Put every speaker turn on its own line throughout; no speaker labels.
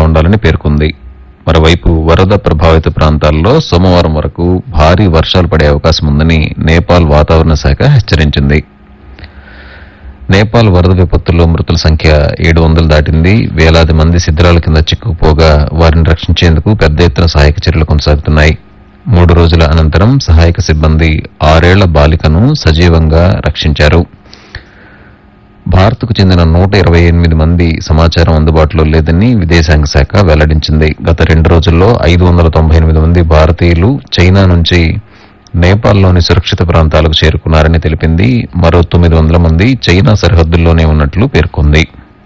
ఉండాలని పేర్కొంది మరోవైపు వరద ప్రభావిత ప్రాంతాల్లో సోమవారం వరకు భారీ వర్షాలు పడే అవకాశం ఉందని నేపాల్ వాతావరణ శాఖ హెచ్చరించింది నేపాల్ వరద విపత్తుల్లో మృతుల సంఖ్య ఏడు వందలు దాటింది వేలాది మంది శిథిరాల కింద చిక్కుకుపోగా వారిని రక్షించేందుకు పెద్ద ఎత్తున సహాయక చర్యలు కొనసాగుతున్నాయి మూడు రోజుల అనంతరం సహాయక సిబ్బంది ఆరేళ్ల బాలికను సజీవంగా రక్షించారు భారత్కు చెందిన నూట ఇరవై ఎనిమిది మంది సమాచారం అందుబాటులో లేదని విదేశాంగ శాఖ వెల్లడించింది గత రెండు రోజుల్లో ఐదు వందల తొంభై ఎనిమిది మంది భారతీయులు చైనా నుంచి నేపాల్లోని సురక్షిత ప్రాంతాలకు చేరుకున్నారని తెలిపింది మరో తొమ్మిది వందల మంది చైనా సరిహద్దుల్లోనే ఉన్నట్లు పేర్కొంది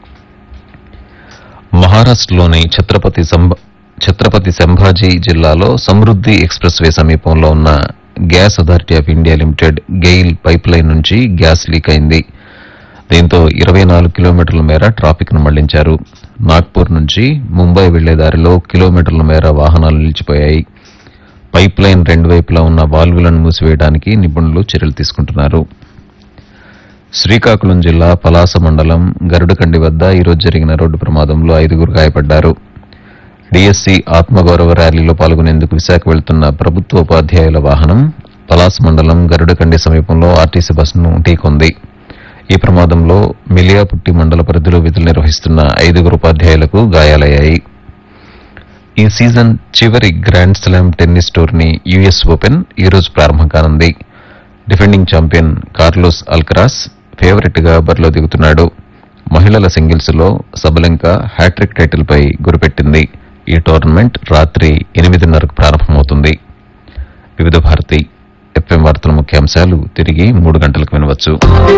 మహారాష్ట్రలోని ఛత్రపతి సంభ ఛత్రపతి సంభాజీ జిల్లాలో సమృద్ధి ఎక్స్ప్రెస్ వే సమీపంలో ఉన్న gas authority of India limited GAIL pipeline నుంచి గ్యాస్ లీక్ అయింది దీంతో ఇరవై నాలుగు కిలోమీటర్ల మేర ట్రాఫిక్ ను మళ్లించారు నాగ్పూర్ నుంచి ముంబై వెళ్లే దారిలో కిలోమీటర్ల మేర వాహనాలు నిలిచిపోయాయి పైప్ లైన్ రెండు వైపులా ఉన్న వాల్వులను మూసివేయడానికి నిపుణులు చర్యలు తీసుకుంటున్నారు శ్రీకాకుళం జిల్లా పలాస మండలం గరుడకండి వద్ద ఈరోజు జరిగిన రోడ్డు ప్రమాదంలో ఐదుగురు గాయపడ్డారు డిఎస్సి ఆత్మగౌరవ ర్యాలీలో పాల్గొనేందుకు విశాఖ వెళ్తున్న ప్రభుత్వ ఉపాధ్యాయుల వాహనం పలాస మండలం గరుడకండి సమీపంలో ఆర్టీసీ బస్సును ఢీకొంది ఈ ప్రమాదంలో మిలియాపుట్టి మండల పరిధిలో విధులు నిర్వహిస్తున్న ఐదుగురు ఉపాధ్యాయులకు గాయాలయ్యాయి ఈ సీజన్ చివరి grand slam tennis tourney US open ఈ రోజు ప్రారంభం కానుంది defending champion Carlos Alcaraz favourite గా బరిలో దిగుతున్నాడు మహిళల సింగిల్స్ లో సబలంక హ్యాట్రిక్ టైటిల్ పై గురిపెట్టింది ఈ టోర్నమెంట్ రాత్రి ఎనిమిదిన్నరకు ప్రారంభమవుతుంది వివిధ భారతి ఎఫ్ఎం వార్తల ముఖ్యాంశాలు తిరిగి మూడు గంటలకు వినవచ్చు